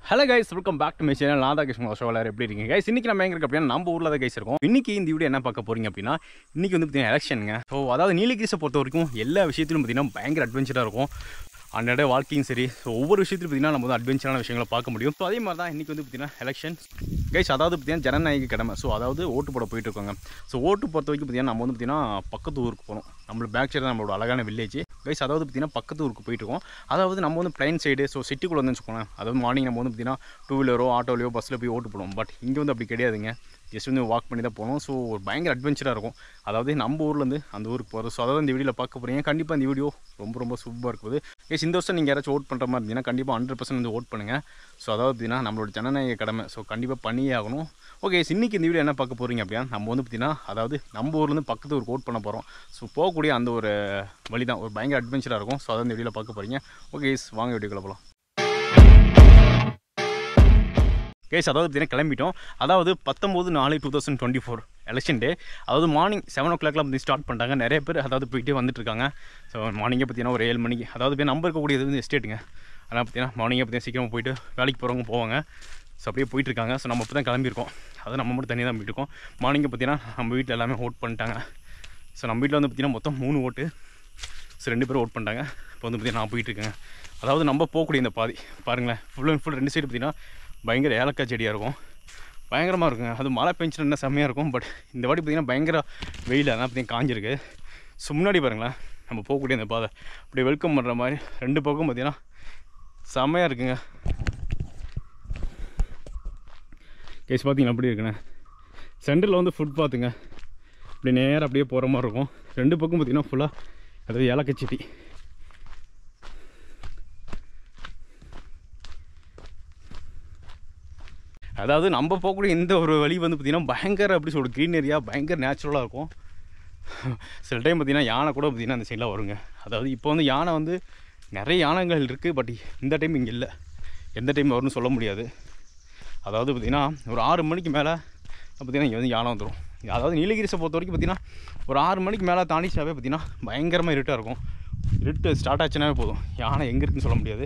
hello guys welcome back to my channel நான் தான் Krishnan show எல்லாரும் எப்படி இருக்கீங்க கைஸ் இன்னைக்கு நம்ம எங்க இருக்கு அப்படின்னா நம்ம ஊரில் தான் கைஸ் இருக்கும் இன்னைக்கு இந்த வீடியோ என்ன பார்க்க போறீங்க அப்படின்னா இன்னைக்கு வந்து பார்த்தீங்கன்னா எலெக்ஷனுங்க ஸோ அதாவது நீலகிரிஸை பொறுத்த வரைக்கும் எல்லா விஷயத்திலும் பார்த்தீங்கன்னா பயங்கர அட்வென்ச்சராக இருக்கும் அன்றாட வாழ்க்கையும் சரி ஸோ ஒவ்வொரு விஷயத்திலும் பார்த்தீங்கன்னா நம்ம வந்து அட்வென்ச்சரான விஷயங்களை பார்க்க முடியும் ஸோ அதே மாதிரி தான் இன்றைக்கி வந்து பார்த்தீங்கன்னா எலெக்ஷன் கைஸ் அதாவது பார்த்தீங்கன்னா ஜனநாயக கடமை ஸோ அதாவது ஓட்டு போட போயிட்டு இருக்காங்க ஸோ ஓட்டு பொறுத்த வரைக்கும் பார்த்தீங்கன்னா நம்ம வந்து பார்த்தீங்கன்னா பக்கத்து ஊருக்கு போகணும் நம்மளோட பேக் சைடு தான் நம்மளோட அழகான வில்லேஜ் கைஸ் அதாவது பார்த்தீங்கன்னா பக்கத்து ஊருக்கு போயிட்டு இருக்கோம் அதாவது நம்ம வந்து பிளைன் சைடு ஸோ சிட்டிக்குள்ளே வந்து வச்சுக்கோங்க அதாவது மார்னிங் நம்ம வந்து பார்த்தீங்கன்னா டூ வீலரோ ஆட்டோலையோ பஸ்ஸில் போய் ஓட்டு போடுவோம் பட் இங்கே வந்து அப்படி கிடையாதுங்க ஜஸ்ட் வந்து வாக் பண்ணி தான் போகணும் ஸோ ஒரு பயங்கர அட்வென்ச்சராக இருக்கும் அதாவது நம்ம ஊர்லேருந்து அந்த ஊருக்கு போகிறது ஸோ அதாவது இந்த வீடியோவில் பார்க்க போகிறீங்க கண்டிப்பாக இந்த வீடியோ ரொம்ப ரொம்ப சூப்பராக இருக்குது கேஸ் இந்த வருஷம் நீங்கள் யாராச்சும் ஓட் பண்ணுற மாதிரி இருந்தீங்கன்னா கண்டிப்பாக ஹண்ட்ரட் பர்சன்ட் வந்து ஓட் பண்ணுங்கள் ஸோ அதாவது பார்த்தீங்கன்னா நம்மளோட ஜனநாயக கடமை ஸோ கண்டிப்பாக பண்ணியே ஆகணும் ஓகே இன்னைக்கு இந்த வீடியோ என்ன பார்க்க போகிறீங்க அப்படின்னா நம்ம வந்து பார்த்தீங்கன்னா அதாவது நம்ம ஊர்லேருந்து பக்கத்து ஊருக்கு ஓட் பண்ண போகிறோம் ஸோ போகக்கூடிய அந்த ஒரு வழி தான் ஒரு பயங்கர அட்வென்ச்சராக இருக்கும் ஸோ அதான் இந்த வீடியோவில் பார்க்க போகிறீங்க ஓகே வாங்க வீடியோக்குள்ள போகலாம் கேஸ் அதாவது பார்த்தீங்கன்னா கிளம்பிட்டோம் அதாவது பத்தொம்போது நாலு two thousand twenty four election day அதாவது மார்னிங் செவன் ஓ கிளாக்லாம் வந்து ஸ்டார்ட் பண்ணிட்டாங்க நிறைய பேர் அதாவது போயிட்டே வந்துட்டு இருக்காங்க ஸோ மார்னிங்கே பார்த்தீங்கன்னா ஒரு ஏழு மணிக்கு அதாவது போய் நம்பர் இருக்கக்கூடியது வந்து எஸ்டேட்டுங்க அதனால் பார்த்தீங்கன்னா மார்னிங்கே பார்த்தீங்கன்னா சீக்கிரமாக போயிட்டு வேலைக்கு போகிறவங்க போவாங்க ஸோ அப்படியே போயிட்டு இருக்காங்க ஸோ நம்ம இப்போ தான் கிளம்பியிருக்கோம் அது நம்ம மட்டும் தனியாக தான் போயிட்டு இருக்கோம் மார்னிங்கே பார்த்தீங்கன்னா நம்ம வீட்டில் எல்லாமே ஓட் பண்ணிட்டாங்க ஸோ நம்ம வீட்டில் வந்து பார்த்தீங்கன்னா மொத்தம் மூணு ஓட்டு ஸோ ரெண்டு பேரும் ஓட் பண்ணிட்டாங்க இப்போ வந்து பார்த்தீங்கன்னா நான் போயிட்டு இருக்கேங்க அதாவது நம்ம போகக்கூடிய இந்த பாதி பாருங்களேன் ஃபுல் அண்ட் ஃபுல் ரெண்டு சைடு பார்த்தீங்கன்னா பயங்கர ஏலக்காய் செடியாக இருக்கும் பயங்கரமாக இருக்குங்க அது மழை பெஞ்சிட்டு என்ன செம்மையாக இருக்கும் பட் இந்த வாட்டி பார்த்திங்கன்னா பயங்கர வெயில் அதான் பார்த்தீங்கன்னா காஞ்சிருக்கு ஸோ முன்னாடி பாருங்களேன் நம்ம போகக்கூடிய இந்த பாதை அப்படி வெல்கம் பண்ணுற மாதிரி ரெண்டு பக்கம் பார்த்திங்கன்னா செம்மையாக இருக்குங்க கேஸ் பார்த்தீங்கன்னா அப்படி இருக்குண்ணே சென்டரில் வந்து ஃபுட் பார்த்துங்க இப்படி நேராக அப்படியே போகிற மாதிரி இருக்கும் ரெண்டு பக்கம் பார்த்திங்கன்னா ஃபுல்லாக அதாவது ஏலக்காய் செடி அதாவது நம்ம போகக்கூடிய இந்த ஒரு வழி வந்து பார்த்திங்கன்னா பயங்கர அப்படி சொல்ற க்ரீன் ஏரியா பயங்கர நேச்சுரலாக இருக்கும் சில டைம் பார்த்திங்கன்னா யானை கூட பார்த்திங்கன்னா அந்த சைடில் வருங்க அதாவது இப்போ வந்து யானை வந்து நிறைய யானைகள் இருக்குது பட் இந்த டைம் இங்கே இல்லை எந்த டைம் வரும்னு சொல்ல முடியாது அதாவது பார்த்திங்கன்னா ஒரு ஆறு மணிக்கு மேலே பார்த்திங்கன்னா இங்கே வந்து யானை வந்துடும் அதாவது நீலகிரிஸை பொறுத்த வரைக்கும் பார்த்திங்கன்னா ஒரு ஆறு மணிக்கு மேலே தாண்டிச்சாவே பார்த்திங்கன்னா பயங்கரமாக இருட்டாக இருக்கும் இருட்டு ஸ்டார்ட் ஆச்சுனாவே போதும் யானை எங்கே இருக்குன்னு சொல்ல முடியாது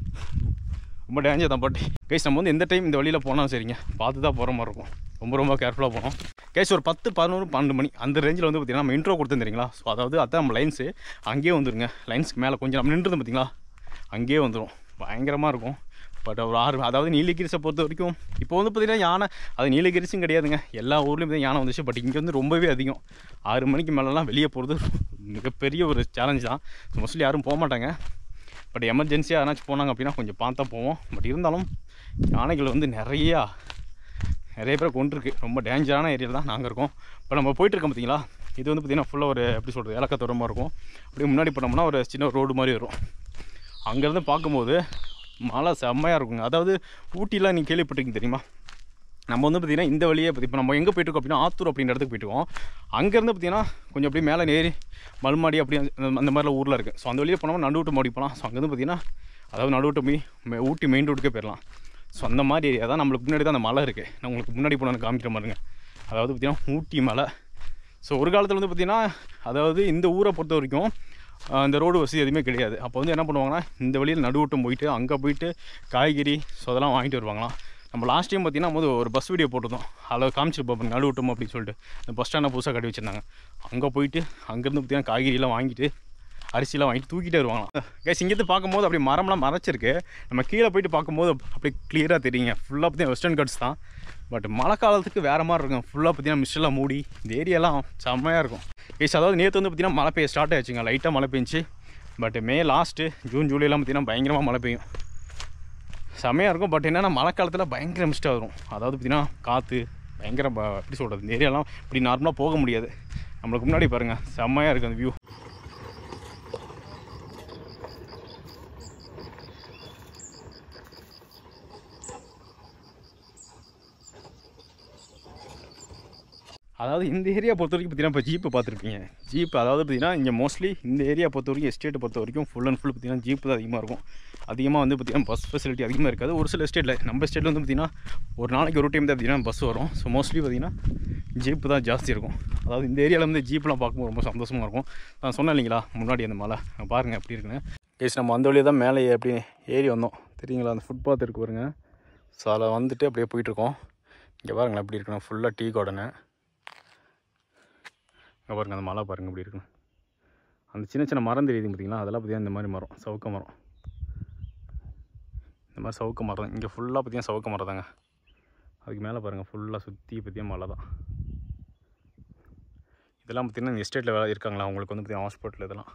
ரொம்ப டேஞ்சர் தான் பட் கைஸ் நம்ம வந்து எந்த டைம் இந்த வழியில் போனாலும் சரிங்க பார்த்து தான் போகிற மாதிரி இருக்கும் ரொம்ப ரொம்ப கேர்ஃபுல்லாக போகணும் கைஸ் ஒரு பத்து பதினோரு பன்னெண்டு மணி அந்த ரேஞ்சில் வந்து பார்த்திங்கன்னா நம்ம இன்ட்ரோ கொடுத்துருந்தீங்களா ஸோ அதாவது அதான் நம்ம லைன்ஸு அங்கேயே வந்துருங்க லைன்ஸ்க்கு மேலே கொஞ்சம் நம்ம நின்றுது பார்த்தீங்களா அங்கேயே வந்துடும் பயங்கரமாக இருக்கும் பட் ஒரு ஆறு அதாவது நீலகிரிஸை பொறுத்த வரைக்கும் இப்போ வந்து பார்த்திங்கன்னா யானை அது நீலகிரிஸும் கிடையாதுங்க எல்லா ஊர்லேயும் பார்த்தீங்கன்னா யானை வந்துச்சு பட் இங்கே வந்து ரொம்பவே அதிகம் ஆறு மணிக்கு மேலெலாம் வெளியே போகிறது மிகப்பெரிய ஒரு சேலஞ்ச் தான் மோஸ்ட்லி யாரும் போக மாட்டாங்க பட் எமர்ஜென்சியாக யாராச்சும் போனாங்க அப்படின்னா கொஞ்சம் பார்த்தா போவோம் பட் இருந்தாலும் யானைகள் வந்து நிறையா நிறைய பேர் கொண்டிருக்கு ரொம்ப டேஞ்சரான ஏரியாவில் தான் நாங்கள் இருக்கோம் இப்போ நம்ம போயிட்டுருக்கோம் பார்த்தீங்களா இது வந்து பார்த்திங்கன்னா ஃபுல்லாக ஒரு எப்படி சொல்கிறது இலக்கத்தோரமாக இருக்கும் அப்படியே முன்னாடி போனோம்னா ஒரு சின்ன ரோடு மாதிரி வரும் அங்கேருந்து பார்க்கும்போது மழை செம்மையாக இருக்குங்க அதாவது ஊட்டிலாம் நீங்கள் கேள்விப்பட்டிருக்கீங்க தெரியுமா நம்ம வந்து பார்த்திங்கன்னா இந்த வழியே பற்றி இப்போ நம்ம எங்கே போயிட்டுருக்கோம் அப்படின்னா ஆத்தூர் அப்படின்ற இடத்துக்கு போயிட்டுருக்கோம் அங்கேருந்து பார்த்திங்கன்னா கொஞ்சம் அப்படியே மேலே ஏறி மல்மாடி அப்படி அந்த அந்த மாதிரிலாம் ஊரில் இருக்குது ஸோ அந்த வழியே போனோம்னா நடுவிட்டு மாடி போகலாம் ஸோ அங்கேருந்து பார்த்திங்கன்னா அதாவது நடுவிட்டு போய் மே- ஊட்டி மெயின் ரோட்டுக்கே போயிடலாம் ஸோ அந்த மாதிரி ஏரியா தான் நம்மளுக்கு முன்னாடி தான் அந்த மலை இருக்குது நான் உங்களுக்கு முன்னாடி போனோன்னு காமிக்கிற மாதிரிங்க அதாவது பார்த்திங்கன்னா ஊட்டி மலை ஸோ ஒரு காலத்தில் வந்து பார்த்திங்கன்னா அதாவது இந்த ஊரை பொறுத்த வரைக்கும் ஆஹ், இந்த ரோடு வசதி எதுவுமே கிடையாது அப்போ வந்து என்ன பண்ணுவாங்கன்னா இந்த வழியில் நடுவட்டம் போயிட்டு அங்கே போயிட்டு காய்கறி ஸோ அதெல்லாம் வாங்கிட்டு வருவாங்களாம் நம்ம லாஸ்ட் டைம் பார்த்தீங்கன்னா போது ஒரு பஸ் வீடியோ போட்டிருந்தோம் அதில் காமிச்சிட்டு பார்ப்போம் நடுவட்டம் அப்படின்னு சொல்லிட்டு இந்த பஸ் ஸ்டாண்டை புதுசாக கட்டி வச்சுருந்தாங்க அங்கே போயிட்டு அங்கேருந்து பார்த்தீங்கன்னா காய்கறிலாம் வாங்கிட்டு அரிசிலாம் வாங்கிட்டு தூக்கிட்டே வருவாங்களாம் கேஸ் இங்கேருந்து பார்க்கும்போது அப்படி மரம்லாம் மறைச்சிருக்கு நம்ம கீழே போயிட்டு பார்க்கும்போது அப்படி கிளியராக தெரியுங்க ஃபுல்லாக பார்த்தீங்கன்னா வெஸ்டர்ன் கட்ஸ் தான் பட் மழை காலத்துக்கு வேறு மாதிரி இருக்கும் ஃபுல்லாக பார்த்தீங்கன்னா மிஸ்டெல்லாம் மூடி இந்த ஏரியாலாம் செம்மையாக இருக்கும் கேஸ் அதாவது நேற்று வந்து பார்த்தீங்கன்னா மழை பெய்ய ஸ்டார்ட் ஆயிடுச்சுங்க லைட்டாக மழை பெஞ்சு பட் மே லாஸ்ட்டு ஜூன் ஜூலைலாம் பார்த்தீங்கன்னா பயங்கரமாக மழை பெய்யும் செம்மையாக இருக்கும் பட் என்னென்னா மழை காலத்தில் பயங்கர மிஸ்டாக வரும் அதாவது பார்த்தீங்கன்னா காற்று பயங்கர ப- எப்படி சொல்கிறது இந்த ஏரியாலாம் இப்படி நார்மலாக போக முடியாது நம்மளுக்கு முன்னாடி பாருங்கள் செம்மையாக இருக்குது அந்த வியூ அதாவது இந்த ஏரியா பொறுத்த வரைக்கும் பார்த்தீங்கன்னா இப்போ ஜீப்பு பார்த்துருப்பீங்க ஜீப் அதாவது பார்த்தீங்கன்னா இங்கே மோஸ்ட்லி இந்த ஏரியா பொறுத்த வரைக்கும் எஸ்டேட்டை பொறுத்த வரைக்கும் ஃபுல் அண்ட் ஃபுல் பார்த்தீங்கன்னா ஜீப்பு தான் அதிகமாக இருக்கும் அதிகமாக வந்து பார்த்தீங்கன்னா பஸ் ஃபெசிலிட்டி அதிகமாக இருக்காது ஒரு சில எஸ்டேட்டில் நம்ம எஸ்டேட்டில் வந்து பார்த்தீங்கன்னா ஒரு நாளைக்கு ஒரு டைம் தான் பார்த்தீங்கன்னா பஸ் வரும் ஸோ மோஸ்ட்லி பார்த்தீங்கன்னா ஜீப்பு தான் ஜாஸ்தி இருக்கும் அதாவது இந்த ஏரியாவில் வந்து ஜீப்லாம் பார்க்கும்போது ரொம்ப சந்தோஷமாக இருக்கும் நான் சொன்னேன் இல்லைங்களா முன்னாடி அந்த மலை அங்க பாருங்க எப்படி இருக்குன்னு கேஸ் நம்ம அந்த வழியாக தான் மேலே எப்படி ஏறி வந்தோம் தெரியுங்களா அந்த ஃபுட்பாத் இருக்கு பாருங்க ஸோ அதில் வந்துட்டு அப்படியே போயிட்டுருக்கோம் இங்கே பாருங்களேன் எப்படி இருக்குண்ணா ஃபுல்லாக டீ கார்டனு இங்கே பாருங்கள் அந்த மலை பாருங்கள் எப்படி இருக்குன்னு அந்த சின்ன சின்ன மரம் தெரியுது பார்த்தீங்களா அதெல்லாம் பார்த்தீங்கன்னா இந்த மாதிரி மரம் சவுக்க மரம் இந்த மாதிரி சவுக்க மரம் இங்கே ஃபுல்லாக பார்த்தீங்கன்னா சவுக்க மரம் தாங்க அதுக்கு மேலே பாருங்கள் ஃபுல்லாக சுற்றி பார்த்தீங்கன்னா மலை தான் இதெல்லாம் பார்த்தீங்கன்னா இந்த எஸ்டேட்டில் வேலை இருக்காங்களா அவங்களுக்கு வந்து பார்த்தீங்கன்னா ஹாஸ்பிட்டல் இதெல்லாம்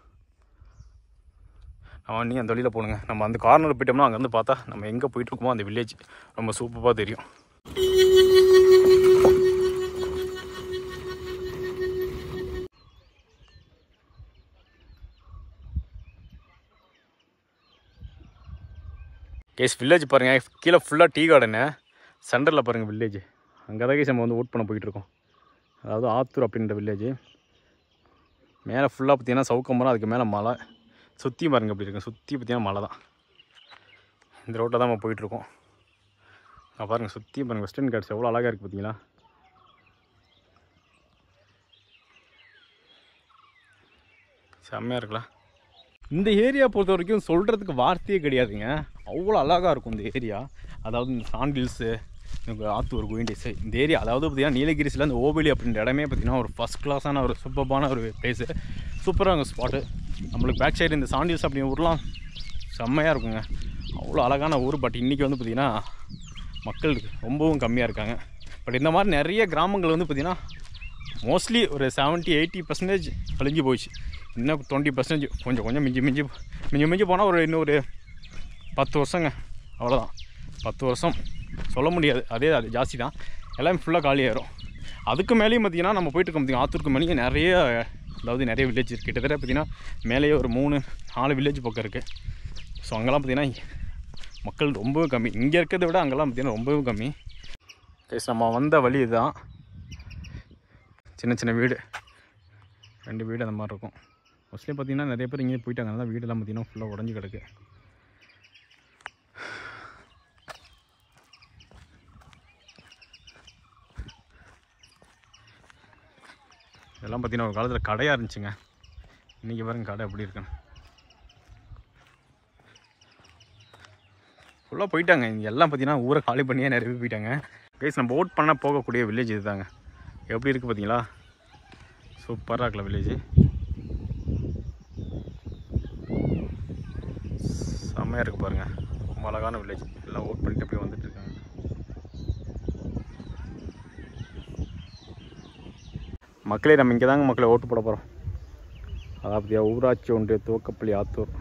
நம்ம நீ அந்த வழியில் போகணுங்க நம்ம அந்த கார்னர் போயிட்டோம்னா அங்கேருந்து பார்த்தா நம்ம எங்கே போயிட்டுருக்கோமோ அந்த வில்லேஜ் ரொம்ப சூப்பராக தெரியும் கேஸ் வில்லேஜ் பாருங்கள் கீழே ஃபுல்லாக டீ கார்டனு சென்டரில் பாருங்கள் வில்லேஜ் அங்கே தான் கேஸ் நம்ம வந்து ஓட் பண்ண போயிட்டுருக்கோம் அதாவது ஆத்தூர் அப்படின்ற வில்லேஜ் மேலே ஃபுல்லாக பார்த்தீங்கன்னா சவுக்க மரம் அதுக்கு மேலே மலை சுற்றி பாருங்க அப்படி இருக்கு சுற்றி பார்த்தீங்கன்னா மலை தான் இந்த ரோட்டில் தான் நம்ம போயிட்டுருக்கோம் நான் பாருங்கள் சுற்றி பாருங்கள் வெஸ்டர்ன் கார்ட்ஸ் எவ்வளோ அழகாக இருக்குது பார்த்தீங்களா செம்மையாக இருக்குல்ல இந்த ஏரியா பொறுத்த வரைக்கும் சொல்கிறதுக்கு வார்த்தையே கிடையாதுங்க அவ்வளோ அழகாக இருக்கும் இந்த ஏரியா அதாவது இந்த சாண்டில்ஸு இந்த ஆத்தூர் குயின்டேஸு இந்த ஏரியா அதாவது பார்த்தீங்கன்னா நீலகிரிஸில் இந்த ஓபேலி அப்படின்ற இடமே பார்த்தீங்கன்னா ஒரு ஃபஸ்ட் கிளாஸான ஒரு சூப்பரான ஒரு பிளேஸு சூப்பராக ஸ்பாட்டு நம்மளுக்கு பேக் சைடு இந்த சாண்டில்ஸ் அப்படிங்கிற ஊர்லாம் செம்மையாக இருக்குங்க அவ்வளோ அழகான ஊர் பட் இன்றைக்கி வந்து பார்த்திங்கன்னா மக்கள் ரொம்பவும் கம்மியாக இருக்காங்க பட் இந்த மாதிரி நிறைய கிராமங்கள் வந்து பார்த்திங்கன்னா மோஸ்ட்லி ஒரு செவன்ட்டி எயிட்டி பர்சன்டேஜ் அழிஞ்சு போயிடுச்சு இன்னும் டுவெண்ட்டி பர்சன்டேஜ் கொஞ்சம் கொஞ்சம் மிஞ்சி மிஞ்சி மிஞ்சி மிஞ்சி போனால் ஒரு இன்னொரு பத்து வருஷங்க அவ்வளோதான் பத்து வருஷம் சொல்ல முடியாது அதே அது ஜாஸ்தி தான் எல்லாமே ஃபுல்லாக காலியாயிரும் அதுக்கு மேலேயும் பார்த்தீங்கன்னா நம்ம போயிட்டு இருக்கோம் பார்த்தீங்கன்னா ஆத்தூருக்கு மேலேயும் நிறைய அதாவது நிறைய வில்லேஜ் இருக்குது கிட்டத்தட்ட பார்த்தீங்கன்னா மேலேயே ஒரு மூணு நாலு வில்லேஜ் பக்கம் இருக்குது ஸோ அங்கெல்லாம் பார்த்தீங்கன்னா மக்கள் ரொம்பவும் கம்மி இங்கே இருக்கிறத விட அங்கெல்லாம் பார்த்தீங்கன்னா ரொம்பவும் கம்மி கைஸ் நம்ம வந்த வழி இதுதான் சின்ன சின்ன வீடு ரெண்டு வீடு அந்த மாதிரி இருக்கும் மோஸ்ட்லி பார்த்தீங்கன்னா நிறைய பேர் இங்கே போயிட்டாங்க அதனால வீடெல்லாம் பார்த்தீங்கன்னா ஃபுல்லாக உடஞ்சி கிடக்கு இதெல்லாம் பார்த்தீங்கன்னா ஒரு காலத்தில் கடையாக இருந்துச்சுங்க இன்றைக்கி பாருங்க கடை எப்படி இருக்குன்னு ஃபுல்லாக போயிட்டாங்க இங்கே எல்லாம் பார்த்தீங்கன்னா ஊரை காலி பண்ணியே நிறைய பேர் போயிட்டாங்க கைஸ் நம்ம ஓட் பண்ண போகக்கூடிய வில்லேஜ் இதுதாங்க எப்படி இருக்குது பார்த்தீங்களா சூப்பராக இருக்குல்ல வில்லேஜ் செம்மையாக இருக்குது பாருங்கள் ரொம்ப அழகான வில்லேஜ் எல்லாம் ஓட் பண்ணிட்டு அப்படியே வந்துட்டு இருக்காங்க மக்களே நம்ம இங்கே தாங்க மக்களை ஓட்டு போட போகிறோம் அதாவது ஊராட்சி ஒன்றிய துவக்கப்பள்ளி ஆத்தூர்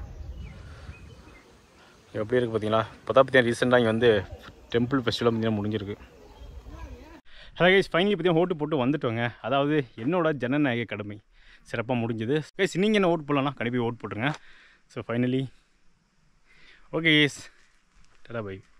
எப்படி இருக்குது பார்த்தீங்களா இப்போ தான் பார்த்தீங்கன்னா ரீசெண்டாக இங்கே வந்து டெம்பிள் ஃபெஸ்டிவல் பார்த்தீங்கன்னா முடிஞ்சிருக்கு ஹலோ கைஸ் ஃபைனலி பார்த்தீங்கன்னா ஓட்டு போட்டு வந்துட்டோங்க அதாவது என்னோட ஜனநாயக கடமை சிறப்பாக முடிஞ்சது கைஸ் நீங்கள் என்ன ஓட்டு போடலாம் கண்டிப்பாக ஓட்டு போட்டுருங்க so finally okay guys tata by